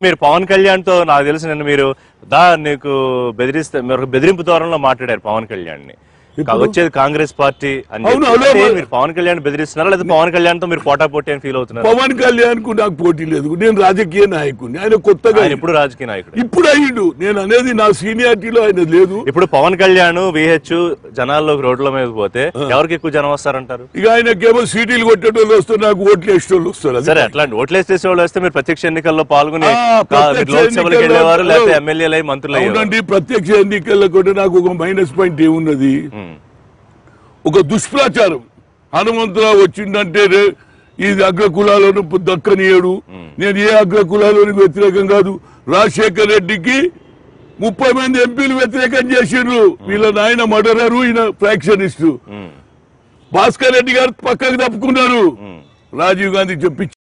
మీరు పవన్ కళ్యాణ్ తో నాకు తెలిసి నిన్న మీరు దా నీకు బెదిరిస్తే మీరు ఒక బెదిరింపు ధోరణిలో మాట్లాడారు పవన్ కళ్యాణ్ ని వచ్చేది కాంగ్రెస్ పార్టీ అని అవును, చెప్పి. అవును. అంటే మీరు పవన్ కళ్యాణ్ బెదిరిస్తున్నారా లేదా పవన్ కళ్యాణ్ తో మీరు పోటా పోటీ అని ఫీల్ అవుతున్నారు పవన్ కళ్యాణ్ కు నాకు పోటీ లేదు నేను రాజకీయ నాయకుడిని ఆయన కొత్తగా ఆయన ఇప్పుడు రాజకీయ నాయకుడు ఇప్పుడు అయ్యిండు నేను అనేది నా సీనియారిటీలో ఆయన లేదు ఇప్పుడు పవన్ కళ్యాణ్ విహెచ్ జనాల్లోకి రోడ్ల మీద పోతే ఎవరికి ఎక్కువ జనం వస్తారంటారు ఇక ఆయనకేమో సీటీలు కొట్టేటోళ్ళు వస్తారు నాకు ఓట్లు వేసేటోళ్ళు వస్తారు అది సరే అట్లాంటి ఓట్లేసి చేసే వాళ్ళు వస్తే మీరు ప్రత్యక్ష ఎన్నికల్లో పాల్గొని ఆ, కా- ప్రత్యక్ష మీరు లోక్సభలకు ఎన్నికల్లో- వెళ్ళేవారు లేకపోతే ఎమ్మెల్యేలు అయి మంత్రులు అయ్యేవారు అవునండి ప్రత్యక్ష ఎన్నికల్లో కూడా నాకు ఒక మైనస్ పాయింట్ ఏమున్నది ఉమ్. ఒక దుష్ప్రచారం హనుమంతరావు వచ్చిందంటే రే- ఇది అగ్ర కులాలను దక్కనీయడు నేను ఏ అగ్ర కులాలకు వ్యతిరేకం కాదు రాజశేఖర్ రెడ్డికి ముప్పై మంది ఎంపీలు వ్యతిరేకం చేసిండ్రు వీళ్ళ నాయన మర్డరరు ఈయన ఫ్రాక్షనిస్ట్ ఉమ్. భాస్కర్ రెడ్డి గారు పక్కకు తప్పుకున్నారు రాజీవ్ గాంధీ చెప్పి